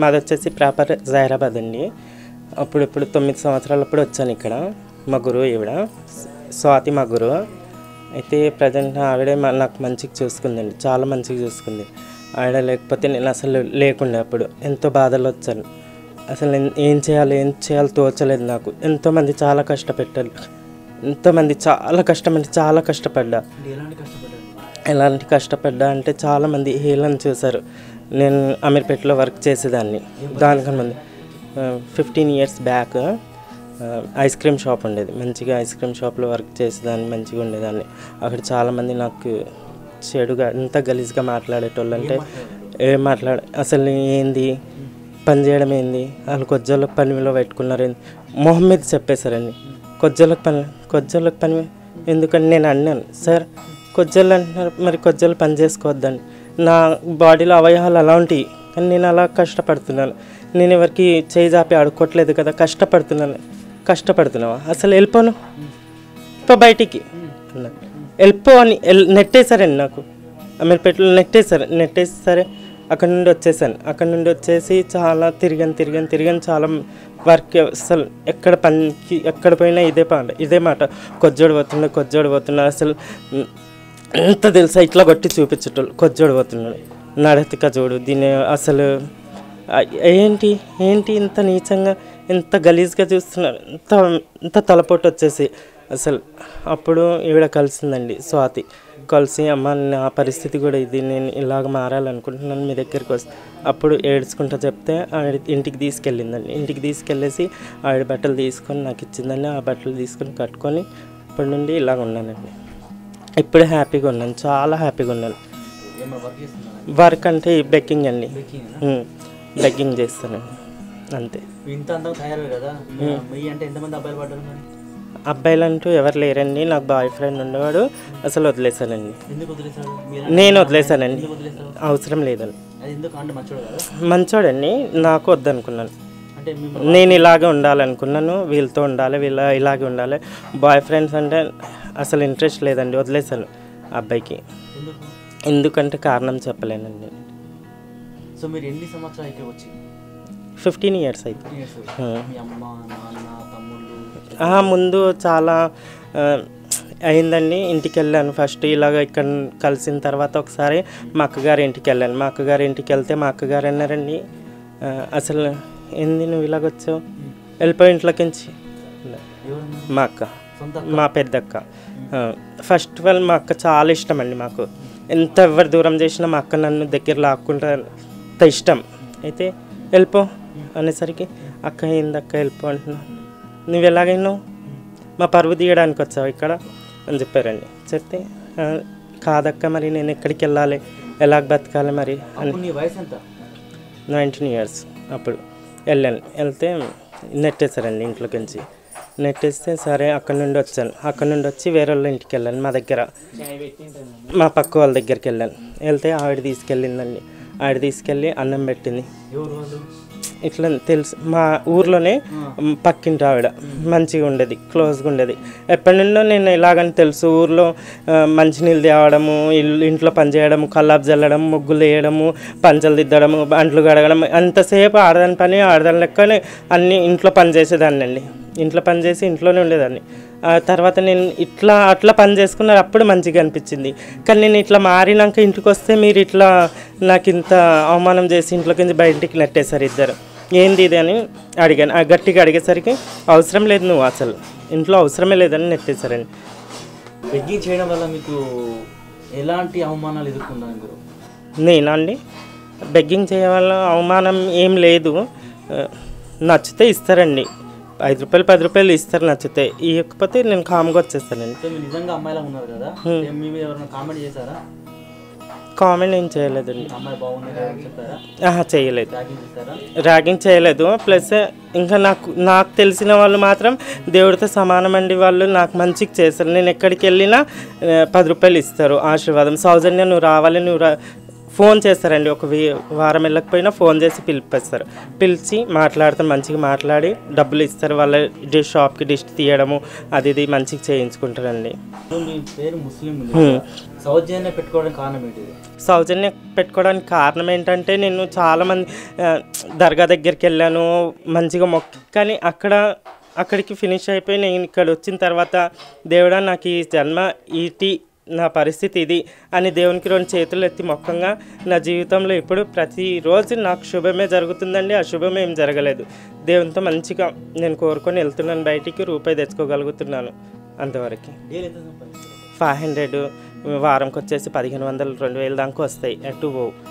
మాది వచ్చేసి ప్రాపర్ జైరాబాద్ అండి అప్పుడు ఇప్పుడు తొమ్మిది సంవత్సరాలప్పుడు వచ్చాను ఇక్కడ మా గురువు ఈవిడ స్వాతి మా గురువు అయితే ప్రజెంట్ ఆవిడే మా- నాకు మంచిగా చూసుకుందండి చాలా మంచిగా చూసుకుంది ఆవిడ లేకపోతే నేను అసలు లేకుండే అప్పుడు ఎంతో బాధలు వచ్చాను అసలు నేను ఏం చేయాలి ఏం చేయాలో తోచలేదు నాకు ఎంతోమంది చాలా కష్టపెట్టారు ఎంతోమంది చాలా కష్టం అంటే చాలా కష్టపడ్డా అంటే ఎలాంటి కష్టపడ్డారు ఎలాంటి కష్టపడ్డా అంటే చాలామంది హీలను చూశారు నేను అమీర్పేటలో వర్క్ చేసేదాన్ని దానికన్నా ముందు fifteen years back ice cream shop ఉండేది మంచిగా ఐస్ క్రీమ్ షాప్లో వర్క్ చేసేదాన్ని మంచిగా ఉండేదాన్ని అక్కడ చాలామంది నాకు చెడుగా ఎంత గలీజ్గా మాట్లాడేటోళ్ళు అంటే ఏం మాట్లాడ అసలు ఏంది పని చేయడం ఏంది వాళ్ళు కొజ్జోళ్ళకి పనిలో పెట్టుకున్నారు ఏంది మొహం మీద చెప్పేశారండి కొజ్జోళ్ళకి పని కొజ్జోళ్ళకి పని ఎందుకని నేను అన్నాను సార్ కొజ్జలు అంటున్నారు మరి కొజ్జలు పని చేసుకోవద్దని నా బాడీలో అవయవాలు అలా ఉంటాయి కానీ నేను అలా కష్టపడుతున్నాను నేను ఎవరికి చేయి జాపి ఆడుకోవట్లేదు కదా కష్టపడుతున్నాను కష్టపడుతున్నావా అసలు వెళ్ళిపోను వెళ్ళిపో బయటికి అన్నాను వెళ్ళిపో అని ఎల్- నెట్టేశారండి నాకు అమీర్పేటలో నెట్టేశారు నెట్టేసి సరే అక్కడ నుండి వచ్చేసాను అక్కడ నుండి వచ్చేసి చాలా తిరిగాను తిరిగాను తిరిగాను చాలా వర్క్ అసలు ఎక్కడ పనికి ఎక్కడ పోయినా ఇదే మాట ఇదే మాట కొజ్జోడు పోతున్నా కొజ్జోడు పోతున్నా అసలు ఉమ్, ఎంత తెలుసా ఇట్లా కొట్టి చూపించేటోళ్ళు కొజ్జోడు పోతున్నాడు నడతిక చూడు దీన్ని అసలు ఆ, ఏంటి ఏంటి ఇంత నీచంగా ఇంత గలీజ్గా చూస్తున్నారు ఇంత ఇంత తలపోటు వచ్చేసి అసలు అప్పుడు ఈవిడ కలిసిందండి స్వాతి కలిసి అమ్మ నా పరిస్థితి కూడా ఇది నేను ఇలాగ మారాలనుకుంటున్నాను మీ దగ్గరికి వస్తే అప్పుడు ఏడ్చుకుంటా చెప్తే ఆవిడ ఇంటికి తీసుకెళ్ళిందండి ఇంటికి తీసుకెళ్ళేసి ఆవిడ బట్టలు తీసుకొని నాకు ఇచ్చిందండి ఆ బట్టలు తీసుకొని కట్టుకొని అప్పటి నుండి ఇలాగ ఉన్నానండి ఇప్పుడు హ్యాపీగా ఉన్నాను చాలా హ్యాపీగా ఉన్నాను ఏమైనా వర్క్ చేస్తున్నారా వర్క్ అంటే బెక్కింగ్ అండి బేకింగ్ బెగ్గింగ్ చేస్తానండి అంతే ఇంత అంతా తయారయ్యారు కదా మీ అంటే ఎంతమంది అబ్బాయిలు పడ్డారు మరి అబ్బాయిలు అంటూ ఎవరు లేరండి నాకు బాయ్ ఫ్రెండ్ ఉండేవాడు అసలు వదిలేశానండి ఎందుకు వదిలేశాడు మీరు నేను వదిలేశానండి ఎందుకు వదిలేశారు అవసరం లేదని అది ఎందుకు అంటే మంచోడు కదా మంచోడండి నాకు వద్దనుకున్నాను అంటే మిమ్మల్ని నేను ఇలాగే ఉండాలనుకున్నాను వీళ్ళతో ఉండాలి వీళ్ళ ఇలాగే ఉండాలి బాయ్ ఫ్రెండ్స్ అంటే అసలు ఇంట్రెస్ట్ లేదండి వదిలేశాను ఆ అబ్బాయికి ఎందుకు ఎందుకంటే కారణం చెప్పలేనండి సో మీరు ఎన్ని సంవత్సరాలు ఇక్కడ వచ్చి ఫిఫ్టీన్ ఇయర్స్ అయితే years? Hmm. మీ అమ్మ నాన్న తమ్ముళ్ళు ఆ, ముందు చాలా ఆ, అయిందండి ఇంటికి వెళ్ళాను ఫస్ట్ ఇలాగ ఇక్కడ కలిసిన తర్వాత ఒకసారి మా అక్కగారి ఇంటికి వెళ్ళాను మా అక్కగారి ఇంటికి వెళ్తే మా అక్కగారు అన్నారండి ఆ, అసలు ఏంది నువ్వు ఇలాగ వచ్చావు వెళ్ళిపోయి ఇంట్లోకించి ఎవరన్నా మా అక్క సొంత మా పెద్దక్క ఫస్ట్ ఆఫ్ ఆల్ మా అక్క చాలా ఇష్టం అండి మాకు ఎంత ఎవరు దూరం చేసినా మా అక్క నన్ను దగ్గర లాక్కుంటా అంత ఇష్టం అయితే వెళ్ళిపో అనేసరికి అక్క ఏందక్క వెళ్ళిపో అంటున్నా నువ్వు ఎలాగైనావు మా పరువు తీయడానికి వచ్చావు ఇక్కడ అని చెప్పారండి చెప్తే "ఆ, కాదక్క మరి నేను ఎక్కడికి వెళ్ళాలి ఎలాగ బతకాలి మరి అని అప్పుడు నీ వయసు ఎంత నైన్టీన్ ఇయర్స్ అప్పుడు వెళ్ళాను వెళ్తే నెట్టేశారండి ఇంట్లోకి నుంచి నెట్టేస్తే సరే అక్కడ నుండి వచ్చాను అక్కడ నుండి వచ్చి వేరే వాళ్ళ ఇంటికి వెళ్ళాను మా దగ్గర మా పక్క వాళ్ళ దగ్గరికి వెళ్ళాను వెళ్తే ఆవిడ తీసుకెళ్ళిందండి ఆవిడ తీసుకెళ్ళి అన్నం పెట్టింది ఎవరు వాళ్ళు ఇట్లా తెలుసు మా ఊర్లోనే మ్, పక్కింటి ఆవిడ మంచిగా ఉండేది క్లోజ్గా ఉండేది ఎప్పటి నుండో నేను ఇలాగని తెలుసు ఊర్లో ఆ, మంచినీళ్ళు తేవడము ఇల్లు ఇంట్లో పని చేయడము కల్లాపు చల్లడం ముగ్గులు వేయడము పంచలు దిద్దడము అంట్లు కడగడం అంతసేపు ఆడదాని పని ఆడదాని లెక్కనే అన్ని ఇంట్లో పని చేసేదాన్ని అండి ఇంట్లో పని చేసి ఇంట్లోనే ఉండేదాన్ని ఆ తర్వాత నేను ఇట్లా అట్లా పని చేసుకున్నారు అప్పుడు మంచిగా అనిపించింది కానీ నేను ఇట్లా మారినాక ఇంటికి వస్తే మీరు ఇట్లా నాకు ఇంత అవమానం చేసి ఇంట్లోకి నుంచి బయటికి నెట్టేశారు ఇద్దరు ఏంది ఇది అని అడిగాను ఆ గట్టిగా అడిగేసరికి అవసరం లేదు నువ్వు అసలు ఇంట్లో అవసరమే లేదని నెట్టేశారండి బెగ్గింగ్ చేయడం వల్ల మీకు ఎలాంటి అవమానాలు ఎదుర్కొన్నారు మీరు నేనా అండి బెగ్గింగ్ చేయవల్ల అవమానం ఏం లేదు ఆ, నచ్చితే ఇస్తారండి ఐదు రూపాయలు పది రూపాయలు ఇస్తారు నచ్చితే ఇవ్వకపోతే నేను కామ్గా వచ్చేస్తానండి సో మీరు నిజంగా అమ్మాయిలా ఉన్నారు కదా ఏం మీ మీద ఎవరైనా కామెంట్ చేశారా కామెంట్ ఏం చేయలేదండి అమ్మాయి బాగుంది కదా అని చెప్పారా ఆహా చేయలేదు ట్యాగింగ్ చేస్తారా ర్యాగింగ్ చేయలేదు ప్లస్ ఇంకా నాకు నాకు తెలిసిన వాళ్ళు మాత్రం దేవుడితో సమానం అండి వాళ్ళు నాకు మంచిగా చేస్తారు నేను ఎక్కడికి వెళ్ళినా ఆ, పది రూపాయలు ఇస్తారు ఆశీర్వాదం సౌజన్య నువ్వు రావాలి నువ్వు రా ఫోన్ చేస్తారండి ఒక వే- వారం వెళ్ళకపోయినా ఫోన్ చేసి పిలిపిస్తారు పిలిచి మాట్లాడతారు మంచిగా మాట్లాడి డబ్బులు ఇస్తారు వాళ్ళ డిష్ షాప్కి డిష్ తీయడము అది ఇది మంచిగా చేయించుకుంటారండి ఇప్పుడు మీ పేరు ముస్లిం హ్మ్. సౌజన్య పెట్టుకోవడానికి కారణం ఏంటిది సౌజన్య పెట్టుకోవడానికి కారణం ఏంటంటే నేను చాలామంది ఆ, దర్గా దగ్గరికి వెళ్ళాను మంచిగా మొక్క కానీ అక్కడ అక్కడికి ఫినిష్ అయిపోయి నేను ఇక్కడ వచ్చిన తర్వాత దేవుడా నాకు ఈ జన్మ ఈటి నా పరిస్థితి ఇది అని దేవునికి రెండు చేతులు ఎత్తి మొక్కంగా నా జీవితంలో ఇప్పుడు ప్రతిరోజు నాకు శుభమే జరుగుతుందండి అశుభం ఏం జరగలేదు దేవునితో మంచిగా నేను కోరుకొని వెళ్తున్నాను బయటికి రూపాయి తెచ్చుకోగలుగుతున్నాను అంతవరకు డైలీ ఎంత సంపాదిస్తారు ఫైవ్ హండ్రెడ్ వారంకి వచ్చేసి పదిహేను వందలు రెండు వేల దాకా వస్తాయి అటు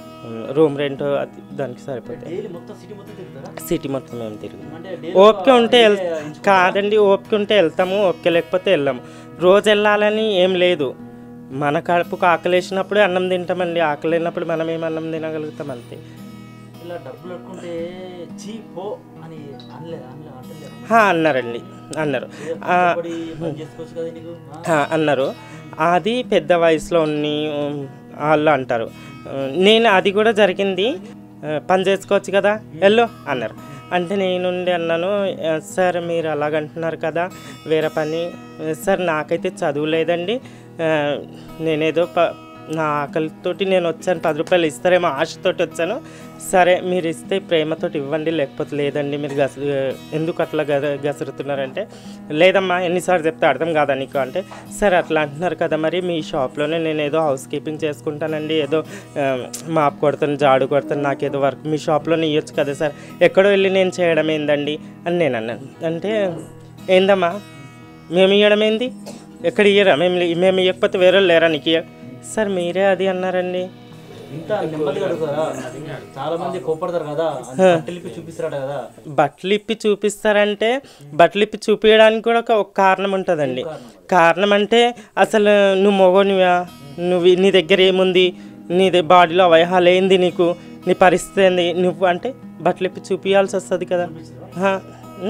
రూమ్ రెంట్ అది దానికి సరిపోతాయి డైలీ మొత్తం సిటీ మొత్తం తిరుగుతారా సిటీ మొత్తం మేము తిరిగి అంటే daily ఓపిక ఉంటే వెళ్ daily ఎంచుకుంటారా? కాదండి ఓపిక ఉంటే వెళ్తాము ఓపిక లేకపోతే వెళ్ళాము రోజు వెళ్ళాలని ఏం లేదు మన కడుపుకు ఆకలేసినప్పుడే అన్నం తింటామండి ఆకలి లేనప్పుడు మనం ఏం అన్నం తినగలుగుతాం అంతే ఇలా డబ్బులు పెట్టుకుంటే చీ పో అని అనలే అనలే అంటలేరు హా, అన్నారండి అన్నారు ఆ, కష్టపడి పని చేసుకోవచ్చు కదా నీకు ఆ? ఆ, అన్నారు అది పెద్ద వయసులో ఉన్ని ఉమ్, వాళ్ళు అంటారు ఆ, నేను అది కూడా జరిగింది ఆ, పని చేసుకోవచ్చు కదా వెళ్ళు అన్నారు అంటే నేనుండి అన్నాను "ఆ, సార్ మీరు అలాగంటున్నారు కదా వేరే పని "ఆ, సార్ నాకైతే చదువు లేదండి ఆ, నేనేదో ప నా ఆకలితోటి నేను వచ్చాను పది రూపాయలు ఇస్తారేమో ఆశతోటి వచ్చాను సరే మీరు ఇస్తే ప్రేమతోటి ఇవ్వండి లేకపోతే లేదండి మీరు గస ఎందుకు అట్లా గ గసురుతున్నారంటే లేదమ్మా ఎన్నిసార్లు చెప్తే అర్థం కాదా నీకు అంటే సరే అట్లా అంటున్నారు కదా మరి మీ షాప్లోనే నేను ఏదో హౌస్ కీపింగ్ చేసుకుంటానండి ఏదో ఆ, మాప్ కొడతాను జాడు కొడతాను నాకు ఏదో వర్క్ మీ షాప్లోనే ఇవ్వచ్చు కదా సార్ ఎక్కడో వెళ్ళి నేను చేయడం ఏందండి అని నేను అన్నాను అంటే ఏందమ్మా మేము ఇవ్వడం ఏంది ఎక్కడ ఇయ్యరా మేము మేము ఇవ్వకపోతే వేరే వాళ్ళు లేరా నీకు ఇయ్య సార్ మీరే అది అన్నారండి ఇంత నెమ్మదిగా అడుగుతారా చాలా మంది కోపడతారు కదా తెలిపి చూపిస్తారట కదా బట్టలు ఇప్పి చూపిస్తారంటే బట్టలు ఇప్పి చూపించడానికి కూడా ఒక ఒక కారణం ఉంటుందండి కారణం అంటే అసలు నువ్వు మొగనివా నువ్వు నీ దగ్గర ఏముంది నీ ద- బాడీలో అవయహాలు ఏంది నీకు నీ పరిస్థితి ఏంది నువ్వు అంటే బట్టలు ఇప్పి చూపించాల్సి వస్తుంది కదా హా, ఉం?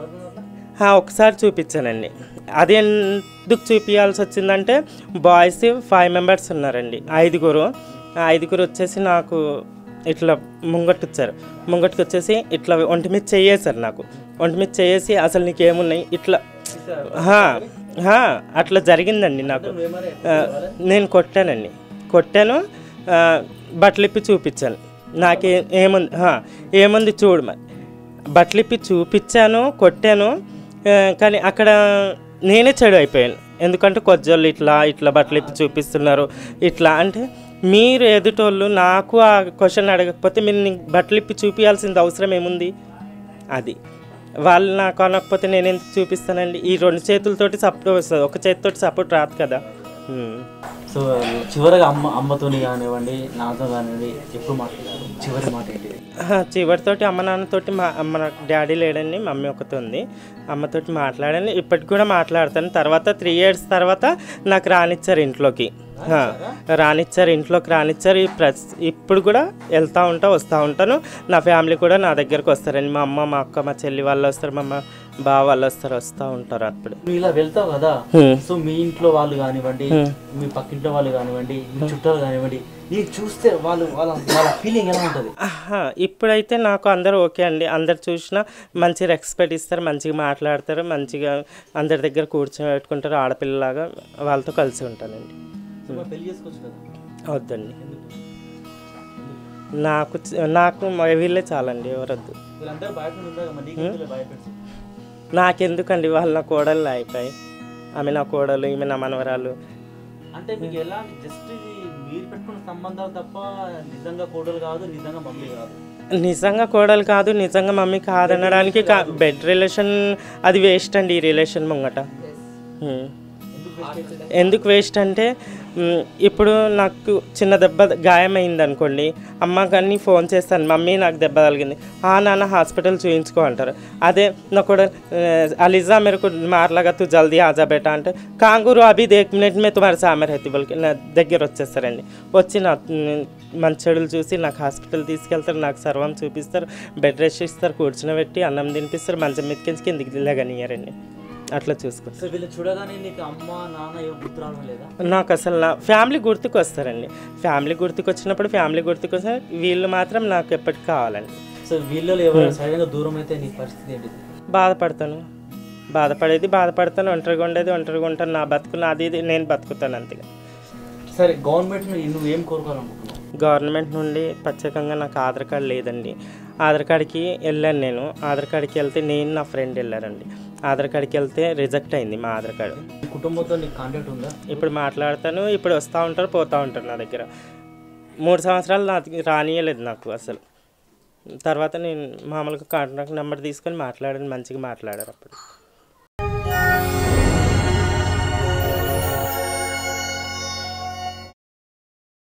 హా, ఒకసారి చూపించానండి అది ఎందుకు చూపించాల్సి వచ్చిందంటే బాయ్స్ ఫైవ్ మెంబర్స్ ఉన్నారండి ఐదుగురు ఆ ఐదుగురు వచ్చేసి నాకు ఇట్లా ముంగట్టు వచ్చారు ముంగట్టుకు వచ్చేసి ఇట్లా ఒంటి మీద చెయ్యేశారు నాకు ఒంటి మీద చెయ్యేసి అసలు నీకేమున్నాయి ఇట్లా హా, హా, అట్లా జరిగిందండి నాకు ఆ, నేను కొట్టానండి కొట్టాను ఆ, బట్టలు ఇప్పి చూపించాను నాకే ఏముంది హా, ఏముంది చూడు మరి బట్టలు ఇప్పి చూపించాను కొట్టాను ఆ, కానీ అక్కడ నేనే చెడు అయిపోయాను ఎందుకంటే కొజ్జోళ్ళు ఇట్లా ఇట్లా బట్టలు ఇప్పి చూపిస్తున్నారు ఇట్లా అంటే మీరు ఎదుటోళ్ళు నాకు ఆ క్వశ్చన్ అడగకపోతే మీరు నీకు బట్టలు ఇప్పి చూపించాల్సింది అవసరం ఏముంది అది వాళ్ళు నాకు అనకపోతే నేను ఎందుకు చూపిస్తానండి ఈ రెండు చేతులతోటి సపోర్ట్ వస్తుంది ఒక చేతితోటి సపోర్ట్ రాదు కదా ఉమ్. సో చివరిగా అమ్మ అమ్మతోని కానివ్వండి నాతో కానివ్వండి ఎప్పుడు మాట్లాడారు చివరి మాట ఏంటి ఆహా, చివరితోటి అమ్మ నాన్నతోటి మా అమ్మ నాకు డాడీ లేడండి మమ్మీ ఒకటి ఉంది అమ్మతోటి మాట్లాడాను ఇప్పటికి కూడా మాట్లాడతాను తర్వాత త్రీ ఇయర్స్ తర్వాత నాకు రానిచ్చారు ఇంట్లోకి ఆ, రానిచ్చారు ఇంట్లోకి రానిచ్చారు ఈ ప్రస్ ఇప్పుడు కూడా వెళ్తూ ఉంటా వస్తూ ఉంటాను నా ఫ్యామిలీ కూడా నా దగ్గరకు వస్తారండి మా అమ్మ మా అక్క మా చెల్లి వాళ్ళు వస్తారు మా అమ్మ బావ వాళ్ళు వస్తారు వస్తూ ఉంటారు అప్పుడు నువ్వు ఇలా వెళ్తావు కదా హ్మ్. సో మీ ఇంట్లో వాళ్ళు కానివ్వండి మీ పక్కింట్లో వాళ్ళు కానివ్వండి మీ చుట్టాలు కానివ్వండి నీకు చూస్తే వాళ్ళు వాళ్ళ వాళ్ళ ఫీలింగ్ ఎలా ఉంటుంది ఆహా, ఇప్పుడైతే నాకు అందరూ ఓకే అండి అందరు చూసినా మంచి రెస్పెక్ట్ ఇస్తారు మంచిగా మాట్లాడతారు మంచిగా అందరి దగ్గర కూర్చోబెట్టుకుంటారు ఆడపిల్లలాగా వాళ్ళతో కలిసి ఉంటానండి సో మరి పెళ్లి చేసుకోవచ్చు కదా వద్దండి నాకు చ- నాకు మా వీళ్ళే చాలండి ఎవరొద్దు వీళ్ళందరూ భయపడి ఉంటారు మరి నీకు ఎందుకులే భయపెట్టు నాకెందుకండి వాళ్ళ నా కోడళ్ళు అయిపోయి ఆమె నా కోడలు ఈమె నా మనవరాలు అంటే మీకు ఎలాంటి జస్ట్ ఇది మీరు పెట్టుకున్న సంబంధాలు తప్ప నిజంగా కోడలు కాదు నిజంగా మమ్మీ కాదు నిజంగా కోడలు కాదు నిజంగా మమ్మీ కాదనడానికి కా- బెడ్ రిలేషన్ అది వేస్ట్ అండి ఈ రిలేషన్ ముంగట హ్మ్. ఎందుకు best అవుతుంది? ఎందుకు వేస్ట్ అంటే మ్, ఇప్పుడు నాకు చిన్న దెబ్బ గాయమైంది అనుకోండి అమ్మ కానీ ఫోన్ చేస్తాను మమ్మీ నాకు దెబ్బ తగిలింది ఆ నాన్న హాస్పిటల్ చూయించుకో అంటారు అదే నా కూడా అలిజా मेरे को मार लगा तू जल्दी आजा बेटा అంటే కాంగూరు అభి దేక్ మినిట్ మే తుమారు సామర్ హెత్తి బల్కి నా దగ్గర వచ్చేస్తారండి వచ్చి నా మ్, మంచి చెడులు చూసి నాకు హాస్పిటల్ తీసుకెళ్తారు నాకు సర్వం చూపిస్తారు బెడ్ రెస్ట్ ఇస్తారు కూర్చుని పెట్టి అన్నం తినిపిస్తారు మంచం మీదకించి కిందికి లేగనియరండి అట్లా చూసుకుంటాను సో వీళ్ళు చూడగానే నీకు అమ్మ నాన్న ఏం గుర్తు రావడం లేదా నాకు అసలు నా ఫ్యామిలీ గుర్తుకు వస్తారండి ఫ్యామిలీ గుర్తుకు వచ్చినప్పుడు ఫ్యామిలీ గుర్తుకు వస్తే వీళ్ళు మాత్రం నాకు ఎప్పటికి కావాలండి సో వీళ్ళలో ఎవరైనా సడన్గా దూరం అయితే నీ పరిస్థితి ఏంటిది బాధపడతాను బాధపడేది బాధపడతాను ఒంటరిగా ఉండేది ఒంటరిగా ఉంటాను నా బతుకు నాది ఇది నేను బతుకుతాను అంతగా సరే గవర్నమెంట్ నువ్వు ఏం కోరుకోవాలనుకుంటున్నావు గవర్నమెంట్ నుండి ప్రత్యేకంగా నాకు ఆధార్ కార్డు లేదండి ఆధార్ కార్డుకి వెళ్ళాను నేను ఆధార్ కార్డుకి వెళ్తే నేను నా ఫ్రెండ్ వెళ్ళారండి ఆధార్ కార్డుకి వెళ్తే రిజెక్ట్ అయింది మా ఆధార్ కార్డు నీ కుటుంబంతో నీకు కాంటాక్ట్ ఉందా ఇప్పుడు మాట్లాడతాను ఇప్పుడు వస్తూ ఉంటారు పోతూ ఉంటారు నా దగ్గర మూడు సంవత్సరాలు నాకు రానియలేదు నాకు అసలు తర్వాత నేను మామూలుగా కాంటాక్ట్ నెంబర్ తీసుకొని మాట్లాడాను మంచిగా మాట్లాడారు అప్పుడు